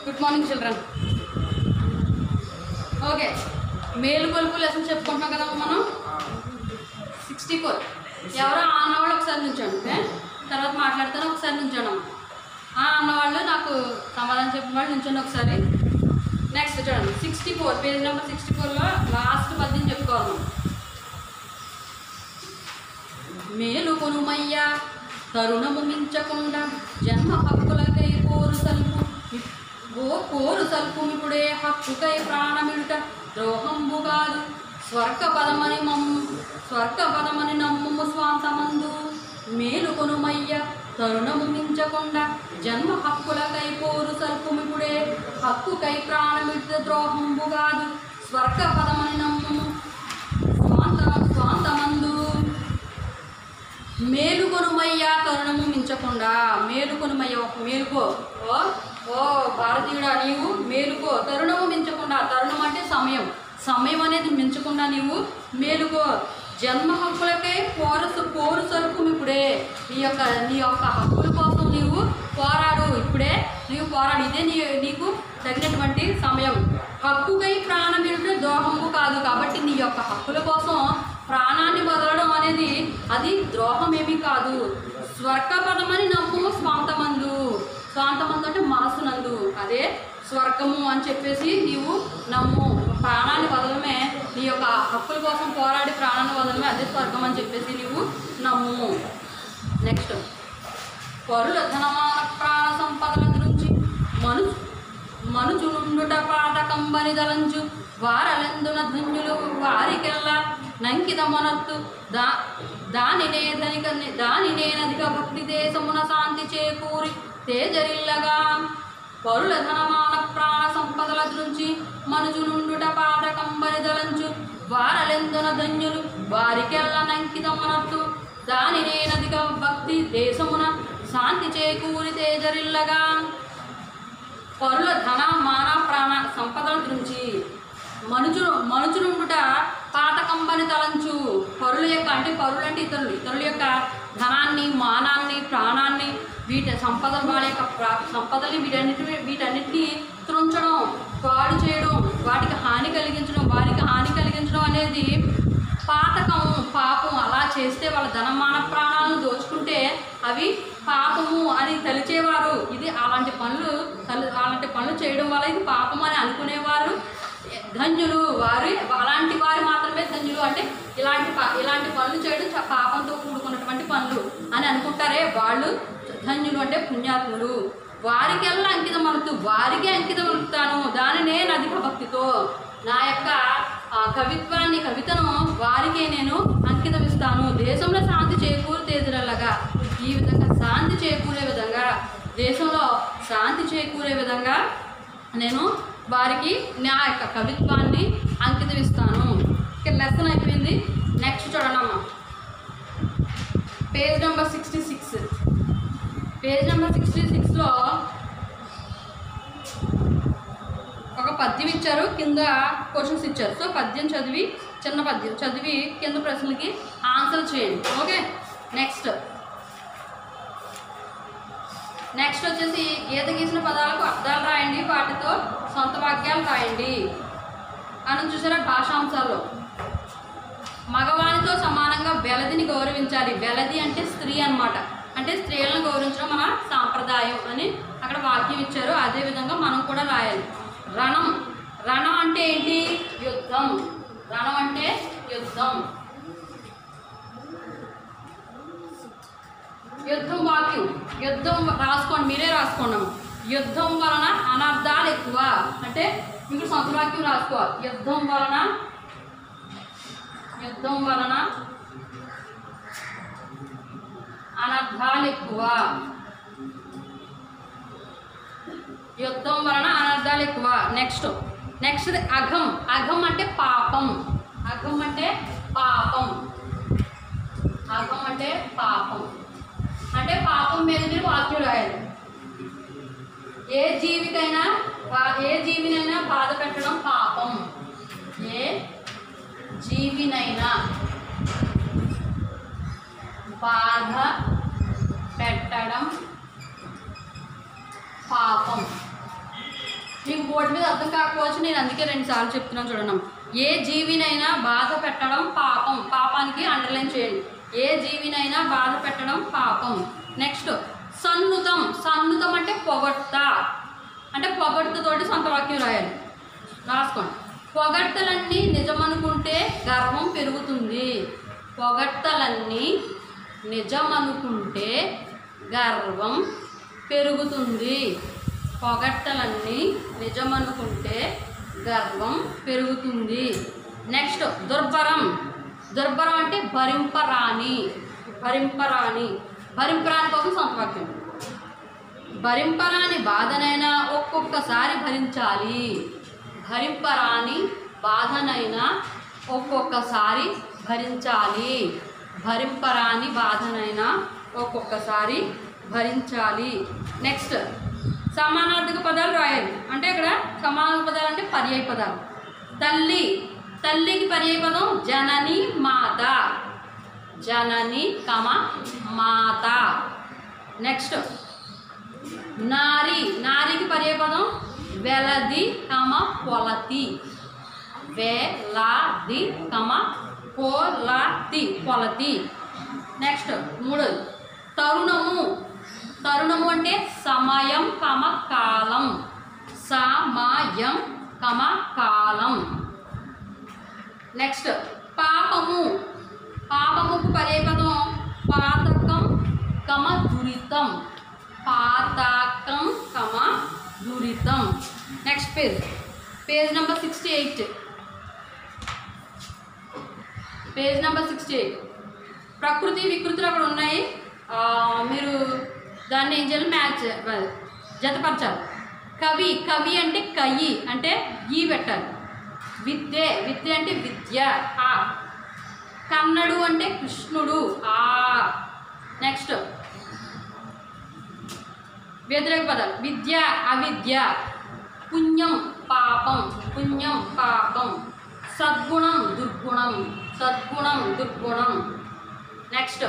Good morning children okay మేలు కొలుపు lesson చెప్పుకుంటున్నాం కదా మనం సిక్స్టీ ఫోర్ ఎవరో ఆ అన్నవాళ్ళు ఒకసారి నుంచోండి ఓకే తర్వాత మాట్లాడతాను ఒకసారి నుంచోండి అమ్మ ఆ అన్నవాళ్ళు నాకు సమాధానం చెప్పిన వాళ్ళు నుంచోండి ఒకసారి నెక్స్ట్ చూడండి sixty four page number sixty ఫోర్లో లాస్ట్ పద్యం చెప్పుకోవాలి మనం మేలు కొనుమయ్యా తరుణము మించకుండా జన్మ హక్కులకై కోరు సల్పు ఓ కోరు సల్పుమిపుడే హక్కుకై ప్రాణమిడుట ద్రోహంబు కాదు స్వర్గ పదమని మమ్ము స్వర్గ పదమని నమ్ముము స్వాంతమందు మేలు కొనుమయ్య తరుణము మించకుండా జన్మ హక్కులకై కోరు సల్పుమిపుడే హక్కుకై ప్రాణమిడుట ద్రోహంబు కాదు స్వర్గ పదమని నమ్ముము స్వాంత స్వాంతమందు మేలుకొనుమయ్యా తరుణము మించకుండా మేలుకొనుమయ్య ఒక మేలుకో ఓ ఓ భారతీయుడా నీవు మేలుకో తరుణము మించకుండా తరుణం అంటే సమయం సమయం అనేది మించకుండా నీవు మేలుకో జన్మ హక్కులకై పోరు పోరు సరుకు ఇప్పుడే నీ యొక్క నీ యొక్క హక్కుల కోసం నీవు పోరాడు ఇప్పుడే నీవు పోరాడు ఇదే నీ నీకు తగినటువంటి సమయం హక్కుకై ప్రాణం ఇరుడు దోహము కాదు కాబట్టి నీ యొక్క హక్కుల కోసం ప్రాణాన్ని వదలడం అనేది అది ద్రోహమేమీ కాదు స్వర్గపదమని నమ్ము స్వాంతమందు స్వాంతమందు అంటే మనసునందు అదే స్వర్గము అని చెప్పేసి నీవు నమ్ము ప్రాణాన్ని వదలమే నీ యొక్క హక్కుల కోసం పోరాడి ప్రాణాన్ని వదలమే అదే స్వర్గం అని చెప్పేసి నీవు నమ్ము నెక్స్ట్ పరుల ధనమాన ప్రాణ సంపదల గురించి మను మనుచు నుండుట పాతకంబని దలంచు వారలెందున ధన్యులు వారికెల్లా నంకిత మనత్తు దా దానినే ధనిక దానినేనధిక భక్తి దేశమున శాంతి చేకూరి తేజరిల్లగా పరుల ధనమాన ప్రాణ సంపదల దృంచి మనుజు నుండుట పాతకంబని దలంచు వారలెందున ధన్యులు వారికెల్ల నంకిత మనత్తు దానినేనధిక భక్తి దేశమున శాంతి చేకూరి తేజరిల్లగా పరుల ధన మాన ప్రాణ సంపదల గురించి మనుచు మనుచునుండుట పాతకంబని తలంచు పరుల యొక్క అంటే పరులు అంటే ఇతరులు ఇతరుల యొక్క ధనాన్ని మానాన్ని ప్రాణాన్ని వీటి సంపదలు వాళ్ళ యొక్క ప్రా- సంపదల్ని వీటన్నిటి వీటన్నిటిని త్రుంచడం పాడు చేయడం వాటికి హాని కలిగించడం వారికి హాని కలిగించడం అనేది పాతకం పాపం అలా చేస్తే వాళ్ళ ధనమాన ప్రాణాలను దోచుకుంటే అవి పాపము అని తలిచేవారు ఇది అలాంటి పనులు తలు అలాంటి పనులు చేయడం వల్ల ఇది పాపం అని అనుకునేవారు ధన్యులు వారు అలాంటి వారు మాత్రమే ధన్యులు అంటే ఇలాంటి ప- ఇలాంటి పనులు చేయడం చ- పాపంతో కూడుకున్నటువంటి పనులు అని అనుకుంటారే వాళ్ళు ధన్యులు అంటే పుణ్యాత్ములు వారికెల్లా అంకితం అవుతూ వారికే అంకితం అవుతాను దానినే అధిక భక్తితో నా యొక్క ఆ, కవిత్వాన్ని కవితను వారికే నేను అంకితం ఇస్తాను దేశంలో శాంతి చేకూరు తేజరల్లగా ఈ విధంగా శాంతి చేకూరే విధంగా దేశంలో శాంతి చేకూరే విధంగా నేను వారికి నా యొక్క కవిత్వాన్ని అంకితం ఇస్తాను ఇక్కడ లెసన్ అయిపోయింది నెక్స్ట్ చూడండమ్మా page number sixty six page number sixty సిక్స్లో ఒక పద్యం ఇచ్చారు కింద క్వశ్చన్స్ ఇచ్చారు సో పద్యం చదివి చిన్న పద్యం చదివి కింద ప్రశ్నలకి ఆన్సర్ చేయండి ఓకే నెక్స్ట్ నెక్స్ట్ వచ్చేసి గీత గీసిన పదాలకు అర్థాలు రాయండి వాటితో సొంత వాక్యాలు రాయండి అని చూసారా భాషాంశాల్లో మగవానితో సమానంగా వెలదిని గౌరవించాలి వెలది అంటే స్త్రీ అన్నమాట అంటే స్త్రీలను గౌరవించడం మన సాంప్రదాయం అని అక్కడ వాక్యం ఇచ్చారు అదే విధంగా మనం కూడా రాయాలి రణం రణం అంటే ఏంటి యుద్ధం రణం అంటే యుద్ధం యుద్ధం వాక్యం యుద్ధం రాసుకోండి మీరే రాసుకోండి అమ్మ. యుద్ధం వలన అనర్థాలు ఎక్కువ అంటే మీకు సొంత వాక్యం రాసుకోవాలి యుద్ధం వలన యుద్ధం వలన అనర్థాలు ఎక్కువ యుద్ధం వలన అనర్థాలు ఎక్కువ నెక్స్ట్ నెక్స్ట్ అఘం అఘం అంటే పాపం అఘం అంటే పాపం అఘం అంటే పాపం అంటే పాపం మీద మీరు వాక్యం రాయాలి ఏ జీవికైనా బా- ఏ జీవినైనా బాధ పెట్టడం పాపం ఏ జీవినైనా బాధ పెట్టడం పాపం బోర్డు మీద అర్థం కాకపోవచ్చు నేను అందుకే రెండు సార్లు చెప్తున్నాను చూడండి ఏ జీవినైనా బాధ పెట్టడం పాపం పాపానికి అండర్లైన్ చేయండి ఏ జీవినైనా బాధ పెట్టడం పాపం నెక్స్ట్ సన్నుతం సన్నుతం అంటే పొగడ్త అంటే పొగడ్తతోటి సొంత వాక్యం రాయాలి రాసుకోండి పొగడ్తలన్నీ నిజమనుకుంటే గర్వం పెరుగుతుంది పొగడ్తలన్నీ నిజమనుకుంటే గర్వం పెరుగుతుంది పొగడ్తలన్నీ నిజమనుకుంటే గర్వం పెరుగుతుంది నెక్స్ట్ దుర్భరం దుర్భరం అంటే భరింపరాని భరింపరాని భరింపరాని కోసం సొంత వాక్యం భరింపరాని బాధనైనా ఒక్కొక్కసారి భరించాలి భరింపరాని బాధనైనా ఒక్కొక్కసారి భరించాలి భరింపరాని బాధనైనా ఒక్కొక్కసారి భరించాలి నెక్స్ట్ సమానార్థక పదాలు రాయాలి అంటే ఇక్కడ సమానార్థక పదాలు అంటే పర్యాయ పదాలు తల్లి తల్లికి పర్యాయ పదం జనని మాత జనని కమ మాత నెక్స్ట్ నారి నారికి పర్యాయపదం వెలది కమ పొలతి వేలాది కమ పొలతి పొలతి నెక్స్ట్ మూడోది తరుణము తరుణము అంటే సమయం కమ కాలం సమయం కమ కాలం నెక్స్ట్ పాపము పాపముకు పర్యాయపదం పాతకం కమ దురితం పాతకం కమ దురితం next page page number sixty eight page number sixty eight ప్రకృతి వికృతులు అక్కడ ఉన్నాయి ఆ, మీరు దాన్ని ఏం చేయాలి మ్యాచ్ జతపరచాలి కవి కవి అంటే కయి అంటే ఈ పెట్టాలి విద్యే విద్య అంటే విద్య ఆ కన్నడు అంటే కృష్ణుడు ఆ నెక్స్ట్ వ్యతిరేక పదాలు విద్య అవిద్య పుణ్యం పాపం పుణ్యం పాపం సద్గుణం దుర్గుణం సద్గుణం దుర్గుణం నెక్స్ట్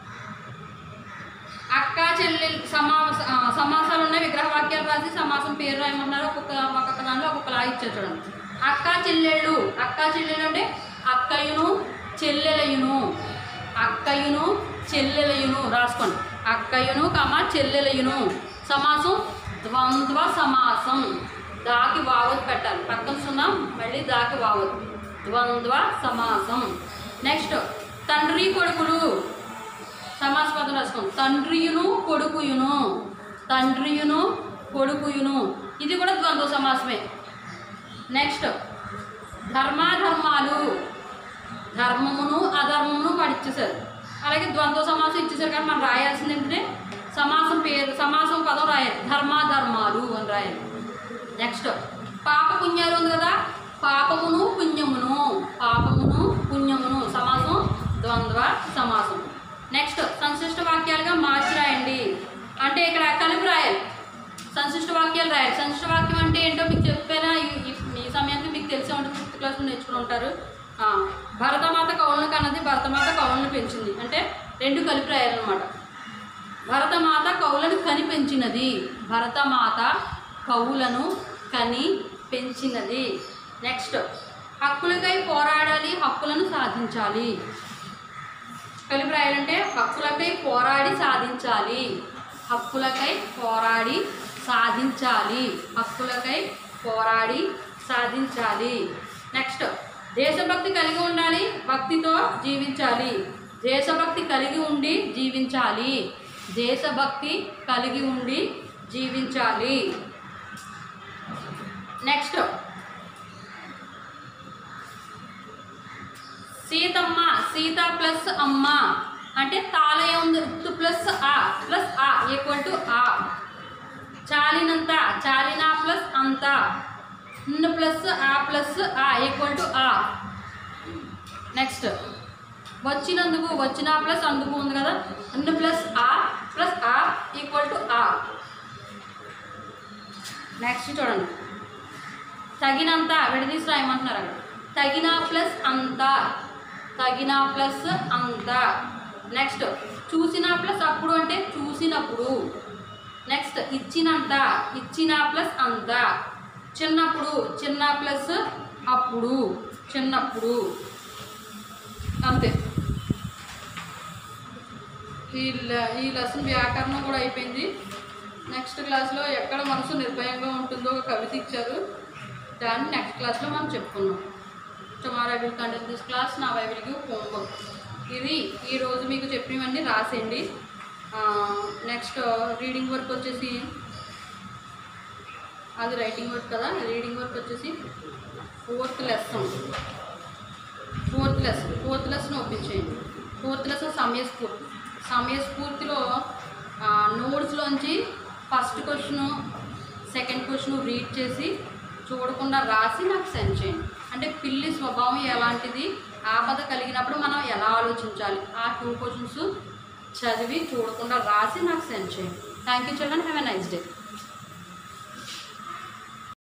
అక్క చెల్లెలు సమా ఆ, సమాసాలు ఉన్నాయి విగ్రహ వాక్యాలు రాసి సమాసం పేరు రాయమన్నారు ఒక్కొక్క ఒక్కొక్క దానిలో ఒక్కొక్కలా ఇచ్చారు చూడండి అక్క చెల్లెళ్ళు అక్క చెల్లెళ్ళు అంటే అక్కయును చెల్లెలయును అక్కయును చెల్లెలయును రాసుకోండి అక్కయును కమ చెల్లెలయును సమాసం ద్వంద్వ సమాసం దాకి వావత్ పెట్టాలి పక్కన సున్నా మళ్ళీ దాకి వావత్ ద్వంద్వ సమాసం నెక్స్ట్ తండ్రి కొడుకులు సమాసపదం రాసుకోండి తండ్రియును కొడుకుయును తండ్రియును కొడుకుయును ఇది కూడా ద్వంద్వ సమాసమే నెక్స్ట్ ధర్మాధర్మాలు ధర్మమును అధర్మమును వాడు ఇచ్చేసారు అలాగే ద్వంద్వ సమాసం ఇచ్చేసారు కానీ మనం రాయాల్సింది ఏంటంటే సమాసం పేరు సమాసం పదం రాయాలి ధర్మాధర్మాలు అని రాయాలి నెక్స్ట్ పాప పుణ్యాలు ఉంది కదా పాపమును పుణ్యమును పాపమును పుణ్యమును సమాసం ద్వంద్వ సమాసం నెక్స్ట్ సంశిష్ట వాక్యాలుగా మార్చి రాయండి అంటే ఇక్కడ కలిపి రాయాలి సంశిష్ట వాక్యాలు రాయాలి సంశిష్ట వాక్యం అంటే ఏంటో మీకు చెప్పారా ఈ- ఈ- ఈ సమయానికి మీకు తెలిసే ఉంటుంది ఫిఫ్త్ క్లాస్లో నేర్చుకుని ఉంటారు ఆ, భరతమాత కౌలను కన్నది భరతమాత కౌలను పెంచింది అంటే రెండు కలిపి రాయాలన్నమాట భరతమాత కౌలను కని పెంచినది భరతమాత కౌలను కని పెంచినది నెక్స్ట్ హక్కులకై పోరాడాలి హక్కులను సాధించాలి కలిపి రాయాలంటే హక్కులకై పోరాడి సాధించాలి హక్కులకై పోరాడి సాధించాలి హక్కులకై పోరాడి సాధించాలి నెక్స్ట్ దేశభక్తి కలిగి ఉండాలి భక్తితో జీవించాలి దేశభక్తి కలిగి ఉండి జీవించాలి దేశభక్తి కలిగి ఉండి జీవించాలి నెక్స్ట్ సీతమ్మ సీత ప్లస్ అమ్మ అంటే తాళయ ఉంది ఉత్తు ప్లస్ ఆ ప్లస్ ఆ ఈక్వల్ టు ఆ చాలినంత చాలిన ప్లస్ అంత న్ ప్లస్ ఆ ప్లస్ ఆ ఈక్వల్ టు ఆ నెక్స్ట్ వచ్చినందుకు వచ్చిన ప్లస్ అందుకు ఉంది కదా న్ ప్లస్ ఆ ప్లస్ ఆ ఈక్వల్ టు ఆ నెక్స్ట్ చూడండి తగినంత విడదీసి రాయమంటున్నారు అక్కడ తగిన ప్లస్ అంత తగిన ప్లస్ అంత నెక్స్ట్ చూసిన ప్లస్ అప్పుడు అంటే చూసినప్పుడు నెక్స్ట్ ఇచ్చినంత ఇచ్చిన ప్లస్ అంత చిన్నప్పుడు చిన్న ప్లస్ అప్పుడు చిన్నప్పుడు అంతే ఈ లె- ఈ లెసన్ వ్యాకరణం కూడా అయిపోయింది నెక్స్ట్ క్లాస్లో ఎక్కడ మనసు నిర్భయంగా ఉంటుందో ఒక కవిత ఇచ్చారు దాన్ని నెక్స్ట్ క్లాస్లో మనం చెప్పుకున్నాం tomorrow I will continue this class నా ఐ విల్ గివ్ హోంవర్క్ ఇది ఈరోజు మీకు చెప్పినవన్నీ రాసేయండి నెక్స్ట్ రీడింగ్ వర్క్ వచ్చేసి అది రైటింగ్ వర్క్ కదా రీడింగ్ వర్క్ వచ్చేసి fourth lesson fourth lesson fourth lesson open చేయండి ఫోర్త్ లెసన్ సమయస్ఫూర్తి సమయస్ఫూర్తిలో నోట్స్లోంచి first question second question read చేసి చూడకుండా రాసి నాకు సెండ్ చేయండి అంటే పిల్లి స్వభావం ఎలాంటిది ఆపద కలిగినప్పుడు మనం ఎలా ఆలోచించాలి ఆ టూ క్వశ్చన్స్ చదివి చూడకుండా రాసి నాకు సెండ్ చేయండి thank you children have a nice day